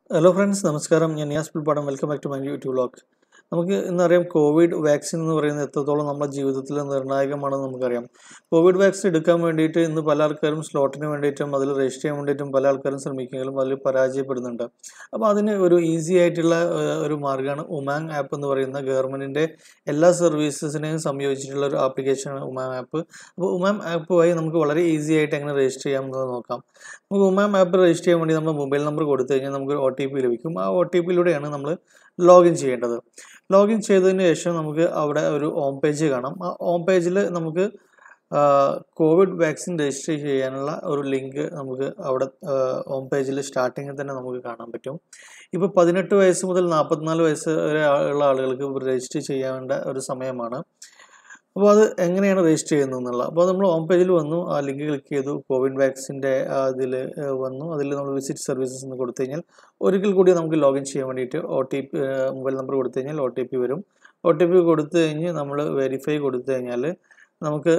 hello friends നമസ്കാരം ഞാൻ Niyas Pulppadam welcome back to my YouTube vlog നമുക്ക് ഇന്നറിയാം കോവിഡ് വാക്സിൻ എന്ന് പറയുന്നത് എത്രത്തോളം നമ്മുടെ ജീവിതത്തിൽ നിർണായകമാണെന്ന് നമുക്കറിയാം കോവിഡ് വാക്സിൻ എടുക്കാൻ വേണ്ടിയിട്ട് ഇന്ന് പല ആൾക്കാരും സ്ലോട്ടിന് വേണ്ടിയിട്ടും അതിൽ രജിസ്റ്റർ ചെയ്യാൻ വേണ്ടിയിട്ടും പല ആൾക്കാരും ശ്രമിക്കുമെങ്കിലും അതിൽ പരാജയപ്പെടുന്നുണ്ട് അപ്പോൾ അതിന് ഒരു ഈസി ആയിട്ടുള്ള ഏഹ്, ഒരു മാർഗ്ഗമാണ് ഉമാങ് ആപ്പ് എന്ന് പറയുന്ന ഗവൺമെൻറ്റിൻ്റെ എല്ലാ സർവീസസിനെയും സംയോജിച്ചിട്ടുള്ള ഒരു ആപ്ലിക്കേഷനാണ് ഉമാം ആപ്പ് അപ്പോൾ ഉമാം ആപ്പ് വഴി നമുക്ക് വളരെ ഈസി ആയിട്ട് എങ്ങനെ രജിസ്റ്റർ ചെയ്യാമെന്നത് നോക്കാം നമുക്ക് ഉമാം ആപ്പ് രജിസ്റ്റർ ചെയ്യാൻ വേണ്ടി നമ്മൾ മൊബൈൽ നമ്പർ കൊടുത്തു കഴിഞ്ഞാൽ നമുക്ക് ഒ ടി പി ലഭിക്കും ആ ഒ ടി പിയിലൂടെയാണ് നമ്മൾ ലോഗിൻ ചെയ്യേണ്ടത് ലോഗിൻ ചെയ്തതിന് ശേഷം നമുക്ക് അവിടെ ഒരു ഹോം പേജ് കാണാം ആ ഹോം പേജിൽ നമുക്ക് കോവിഡ് വാക്സിൻ രജിസ്റ്റർ ചെയ്യാനുള്ള ഒരു ലിങ്ക് നമുക്ക് അവിടെ ഹോം പേജിൽ സ്റ്റാർട്ടിങ്ങിൽ തന്നെ നമുക്ക് കാണാൻ പറ്റും ഇപ്പോൾ പതിനെട്ട് വയസ്സ് മുതൽ നാൽപ്പത്തിനാല് വയസ്സ് വരെ ആ- ഉള്ള ആളുകൾക്ക് രജിസ്റ്റർ ചെയ്യേണ്ട ഒരു സമയമാണ് അപ്പോൾ അത് എങ്ങനെയാണ് രജിസ്റ്റർ ചെയ്യുന്നത് എന്നുള്ളത് അപ്പോൾ നമ്മൾ ഹോം പേജിൽ വന്നു ആ ലിങ്ക് ക്ലിക്ക് ചെയ്തു കോവിഡ് വാക്സിൻ്റെ അതിൽ വന്നു അതിൽ നമ്മൾ വിസിറ്റ് സർവീസസ് എന്ന് കൊടുത്തു കഴിഞ്ഞാൽ ഒരിക്കൽ കൂടി നമുക്ക് ലോഗിൻ ചെയ്യാൻ വേണ്ടിയിട്ട് O T P mobile number കൊടുത്തു കഴിഞ്ഞാൽ ഒ ടി പി വരും ഒ ടി പി കൊടുത്തു കഴിഞ്ഞ് നമ്മൾ വെരിഫൈ കൊടുത്തു കഴിഞ്ഞാൽ നമുക്ക്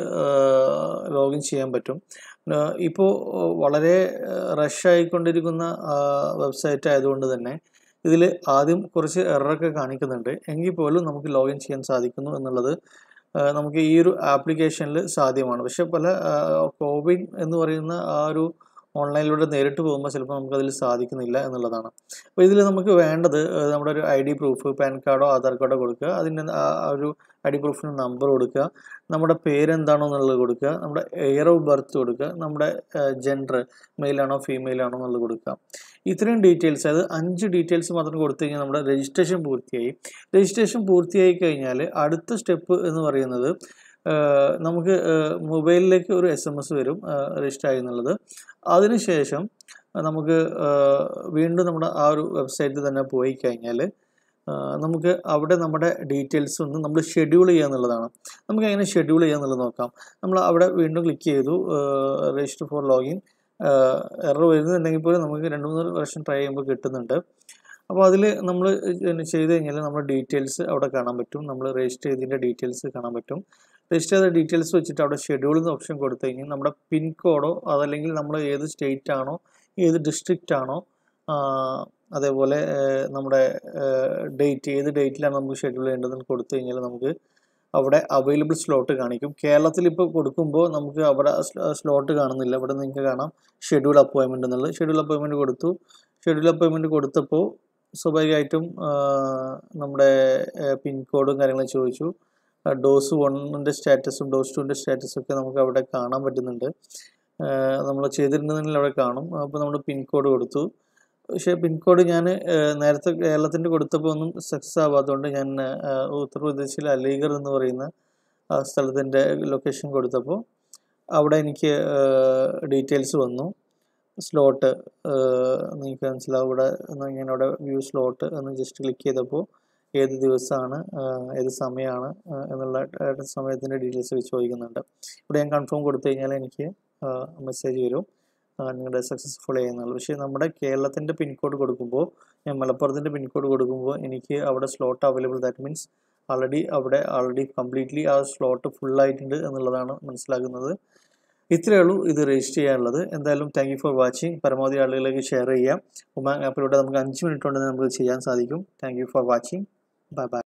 ലോഗിൻ ചെയ്യാൻ പറ്റും ഇപ്പോൾ വളരെ റഷ് ആയിക്കൊണ്ടിരിക്കുന്ന വെബ്സൈറ്റ് ആയതുകൊണ്ട് തന്നെ ഇതിൽ ആദ്യം കുറച്ച് എററൊക്കെ കാണിക്കുന്നുണ്ട് എങ്കിൽ പോലും നമുക്ക് ലോഗിൻ ചെയ്യാൻ സാധിക്കുന്നു എന്നുള്ളത് ആ, നമുക്ക് ഈ ഒരു ആപ്ലിക്കേഷനിൽ സാധ്യമാണ് പക്ഷെ പല കോവിൻ എന്ന് പറയുന്ന ആ ഒരു ഓൺലൈനിലൂടെ നേരിട്ട് പോകുമ്പോൾ ചിലപ്പോൾ നമുക്കതിൽ സാധിക്കുന്നില്ല എന്നുള്ളതാണ് അപ്പോൾ ഇതിൽ നമുക്ക് വേണ്ടത് ആ, നമ്മുടെ ഒരു ഐ ഡി പ്രൂഫ് പാൻ കാർഡോ ആധാർ കാർഡോ കൊടുക്കുക അതിൻ്റെ ആ ആ ഒരു ഐ ഡി പ്രൂഫിന് നമ്പർ കൊടുക്കുക നമ്മുടെ പേരെന്താണോ എന്നുള്ളത് കൊടുക്കുക നമ്മുടെ എയർ ഓഫ് ബർത്ത് കൊടുക്കുക നമ്മുടെ ജെൻഡർ മെയിലാണോ ഫീമെയിൽ ആണോ എന്നുള്ളത് കൊടുക്കുക ഇത്രയും ഡീറ്റെയിൽസ് അതായത് അഞ്ച് ഡീറ്റെയിൽസ് മാത്രം കൊടുത്തു കഴിഞ്ഞാൽ നമ്മുടെ രജിസ്ട്രേഷൻ പൂർത്തിയായി രജിസ്ട്രേഷൻ പൂർത്തിയായി കഴിഞ്ഞാൽ അടുത്ത സ്റ്റെപ്പ് എന്ന് പറയുന്നത് ആഹ് നമുക്ക് മൊബൈലിലേക്ക് ഒരു എസ് എം എസ് വരും രജിസ്റ്റർ ആയി എന്നുള്ളത് അതിനുശേഷം നമുക്ക് ആഹ് വീണ്ടും നമ്മുടെ ആ ഒരു വെബ്സൈറ്റിൽ തന്നെ പോയി കഴിഞ്ഞാൽ നമുക്ക് അവിടെ നമ്മുടെ ഡീറ്റെയിൽസ് ഒന്ന് നമ്മൾ ഷെഡ്യൂൾ ചെയ്യുക എന്നുള്ളതാണ് നമുക്ക് എങ്ങനെ ഷെഡ്യൂൾ ചെയ്യുക എന്നുള്ളത് നോക്കാം നമ്മൾ അവിടെ വീണ്ടും ക്ലിക്ക് ചെയ്തു രജിസ്റ്റർ ഫോർ ലോഗിൻ എറർ വരുന്നുണ്ടെങ്കിൽ പോലും നമുക്ക് രണ്ട് മൂന്ന് വർഷം ട്രൈ ചെയ്യുമ്പോൾ കിട്ടുന്നുണ്ട് അപ്പോൾ അതിൽ നമ്മൾ ചെയ്ത് കഴിഞ്ഞാൽ നമ്മുടെ ഡീറ്റെയിൽസ് അവിടെ കാണാൻ പറ്റും നമ്മൾ രജിസ്റ്റർ ചെയ്തതിൻ്റെ ഡീറ്റെയിൽസ് കാണാൻ പറ്റും രജിസ്റ്റർ ചെയ്ത ഡീറ്റെയിൽസ് വെച്ചിട്ട് അവിടെ ഷെഡ്യൂൾ എന്ന ഓപ്ഷൻ കൊടുത്തു കഴിഞ്ഞാൽ നമ്മുടെ പിൻ കോഡോ അതല്ലെങ്കിൽ നമ്മൾ ഏത് സ്റ്റേറ്റ് ആണോ ഏത് ഡിസ്ട്രിക്റ്റ് ആണോ ആ, അതേപോലെ ഏഹ്, നമ്മുടെ ഡേറ്റ് ഏത് ഡേറ്റിലാണ് നമുക്ക് ഷെഡ്യൂൾ ചെയ്യേണ്ടതെന്ന് കൊടുത്തു കഴിഞ്ഞാൽ നമുക്ക് അവിടെ അവൈലബിൾ സ്ലോട്ട് കാണിക്കും കേരളത്തിൽ ഇപ്പോൾ കൊടുക്കുമ്പോൾ നമുക്ക് അവിടെ സ്ലോട്ട് കാണുന്നില്ല ഇവിടെ നിങ്ങൾക്ക് കാണാം ഷെഡ്യൂൾ അപ്പോയിൻമെൻ്റ് എന്നുള്ളത് ഷെഡ്യൂൾ അപ്പോയിൻമെൻറ്റ് കൊടുത്തു ഷെഡ്യൂൾ അപ്പോയിൻമെൻറ്റ് കൊടുത്തപ്പോൾ സ്വാഭാവികമായിട്ടും ആ, നമ്മുടെ പിൻകോഡും കാര്യങ്ങളും ചോദിച്ചു ഡോസ് വണ്ണിൻ്റെ സ്റ്റാറ്റസും ഡോസ് ടുവിൻ്റെ സ്റ്റാറ്റസും ഒക്കെ നമുക്ക് അവിടെ കാണാൻ പറ്റുന്നുണ്ട് നമ്മൾ ചെയ്തിട്ടുണ്ടെങ്കിൽ അവിടെ കാണും അപ്പോൾ നമ്മൾ പിൻകോഡ് കൊടുത്തു പക്ഷേ പിൻകോഡ് ഞാൻ നേരത്തെ കേരളത്തിൻ്റെ കൊടുത്തപ്പോൾ ഒന്നും സക്സസ് ആവാത്തതുകൊണ്ട് ഞാൻ ആ, ഉത്തർപ്രദേശിലെ അലീഗർ എന്ന് പറയുന്ന ആ സ്ഥലത്തിൻ്റെ ലൊക്കേഷൻ കൊടുത്തപ്പോൾ അവിടെ എനിക്ക് ഡീറ്റെയിൽസ് വന്നു സ്ലോട്ട് നിങ്ങൾക്ക് മനസ്സിലാവും ഇവിടെ ഒന്ന് ഞാൻ അവിടെ വ്യൂ സ്ലോട്ട് എന്ന് ജസ്റ്റ് ക്ലിക്ക് ചെയ്തപ്പോൾ ഏത് ദിവസമാണ് ഏത് സമയമാണ് ആ, എന്നുള്ള ആ, സമയത്തിൻ്റെ ഡീറ്റെയിൽസ് വെച്ച് ചോദിക്കുന്നുണ്ട് ഇവിടെ ഞാൻ കൺഫേം കൊടുത്തു കഴിഞ്ഞാൽ എനിക്ക് മെസ്സേജ് വരും ആ, നിങ്ങളുടെ സക്സസ്ഫുൾ ചെയ്യുന്നുള്ളൂ പക്ഷേ നമ്മുടെ കേരളത്തിൻ്റെ പിൻകോഡ് കൊടുക്കുമ്പോൾ ഞാൻ മലപ്പുറത്തിൻ്റെ പിൻകോഡ് കൊടുക്കുമ്പോൾ എനിക്ക് അവിടെ slot available that means already അവിടെ ആൾറെഡി കംപ്ലീറ്റ്ലി ആ സ്ലോട്ട് ഫുൾ ആയിട്ടുണ്ട് എന്നുള്ളതാണ് മനസ്സിലാക്കുന്നത് ഇത്രയേ ഉള്ളൂ ഇത് രജിസ്റ്റർ ചെയ്യാനുള്ളത് എന്തായാലും താങ്ക് യു ഫോർ വാച്ചിങ് പരമാവധി ആളുകളിലേക്ക് ഷെയർ ചെയ്യാം ഉമാങ് ആപ്പിലൂടെ നമുക്ക് അഞ്ച് മിനിറ്റ് കൊണ്ട് തന്നെ നമുക്ക് ചെയ്യാൻ സാധിക്കും thank you for watching bye by